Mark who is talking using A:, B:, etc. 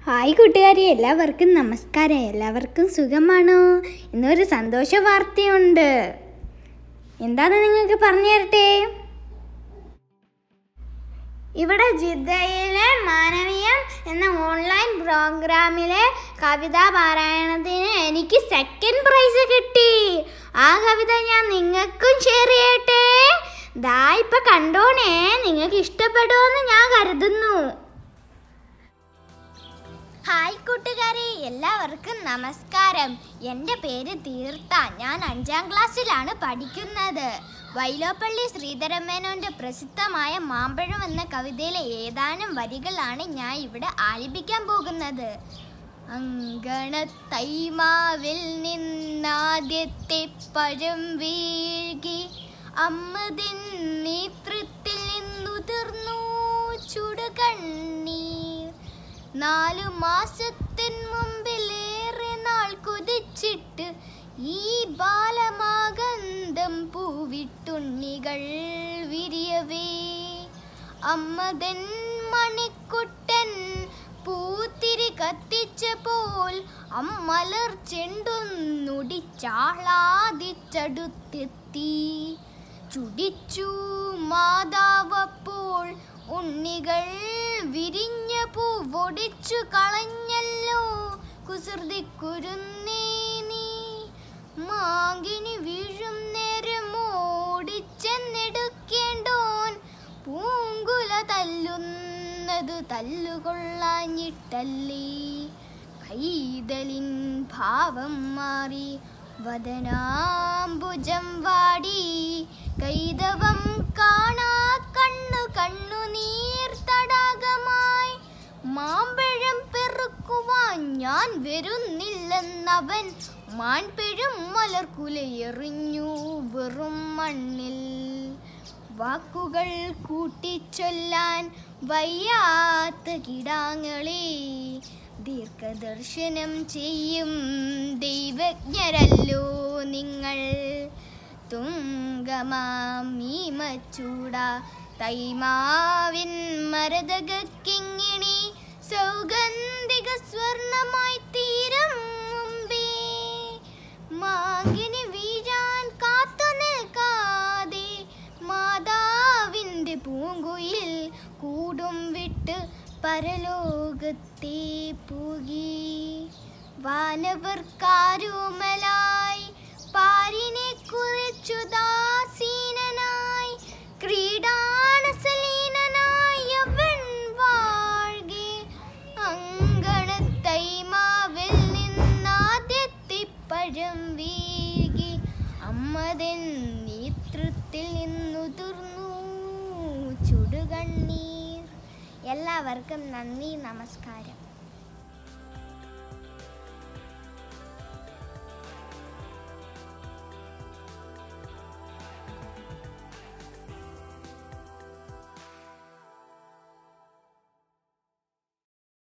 A: hi കൂട്ടുകാരി എല്ലാവർക്കും നമസ്കാരം എല്ലാവർക്കും സുഖമാണോ ഇന്നൊരു സന്തോഷ വാർത്തയുണ്ട് എന്താണെന്ന് നിങ്ങൾക്ക് പറഞ്ഞു തരട്ടെ ഇവിടെ ജിദ്ദയിലെ മാനവീയം എന്ന ഓൺലൈൻ പ്രോഗ്രാമിലെ കവിതാ പാരായണത്തിന് എനിക്ക് സെക്കൻഡ് പ്രൈസ് കിട്ടി ആ കവിത ഞാൻ നിങ്ങൾക്കും ഷെയർ ചെയ്യട്ടെ ദാ ഇപ്പൊ കണ്ടോണേ നിങ്ങൾക്ക് ഇഷ്ടപ്പെടുമെന്ന് ഞാൻ കരുതുന്നു ഹായ് കൂട്ടുകാരെ എല്ലാവർക്കും നമസ്കാരം എൻ്റെ പേര് തീർത്ത ഞാൻ അഞ്ചാം ക്ലാസ്സിലാണ് പഠിക്കുന്നത് വൈലോപ്പള്ളി ശ്രീധരമേനോന്റെ പ്രസിദ്ധമായ മാമ്പഴം എന്ന കവിതയിലെ ഏതാനും വരികളാണ് ഞാൻ ഇവിടെ ആലപിക്കാൻ പോകുന്നത് അങ്കണത്തൈമാവിൽ നിന്നാദ്യത്തെ പഴം വീഴ്കി അമ്മതിൻ നേതൃത്വത്തിൽ നിന്നുതിർന്നു ചുടുകണ്ണീർ നാലു മാസത്തിൻ മുമ്പിലേറെ നാൾ കുതിച്ചിട്ട് ഈ ബാലമാകന്തം പൂവിട്ടുണ്ണികൾ വിരിയവേ അമ്മതൻ മണിക്കുട്ടൻ പൂത്തിരി കത്തിച്ചപ്പോൾ അമ്മലർ ചെണ്ടുന്നുടിച്ചാളാതിച്ചടുത്തെത്തി ചുടിച്ചു മാതാവപ്പോൾ ഉണ്ണികൾ വിരിഞ്ഞ പൂവൊടിച്ചു കളഞ്ഞല്ലോ കുസൃതി കുരുന്നേ നീ മാങ്കിനി വീഴും നേരം ഓടിച്ചെന്നെടുക്കേണ്ടോൻ പൂങ്കുല തല്ലുന്നത് തല്ലുകൊള്ളാഞ്ഞിട്ടല്ലേ കൈതലിൻ ഭാവം മാറി വദനാംബുജം വാടി കൈതവം കാണാ കണ്ണു കണ്ണു നീർ തടാകമായി മാമ്പഴം പെറുക്കുവാൻ ഞാൻ വരുന്നില്ലെന്നവൻ മാൻപെഴും മലർക്കുലയെറിഞ്ഞു വെറും മണ്ണിൽ വാക്കുകൾ കൂട്ടിച്ചൊല്ലാൻ വയ്യാത്ത കിടാങ്ങളെ ദീർഘദർശനം ചെയ്യും ദൈവജ്ഞരല്ലോ നിങ്ങൾ തുങ്കമാമീമച്ചൂട തൈമാവിൻ മരതകിങ്ങിണി സൗഗന്ധിക സ്വർണമായി തീരം മുമ്പേ മാങ്കിനി വീഴാൻ കാത്തു നിൽക്കാതെ മാതാവിൻ്റെ പൂങ്കുയിൽ കൂടും വിട്ട് പരലോകത്തെ പൂകി വാനവർക്കാരുമലായി പാരിനെ കുറിച്ചു ദാസീനനായി ക്രീഡാണസലീനനായി അവൻ വാഴ്കെ അങ്കണത്തൈമാവിൽ നിന്നാദ്യത്തെ പഴം വീകി അമ്മതൻ നേതൃത്വത്തിൽ നിന്നുതിർന്നു ചുടുകണ്ണീർ എല്ലാവർക്കും നന്ദി നമസ്കാരം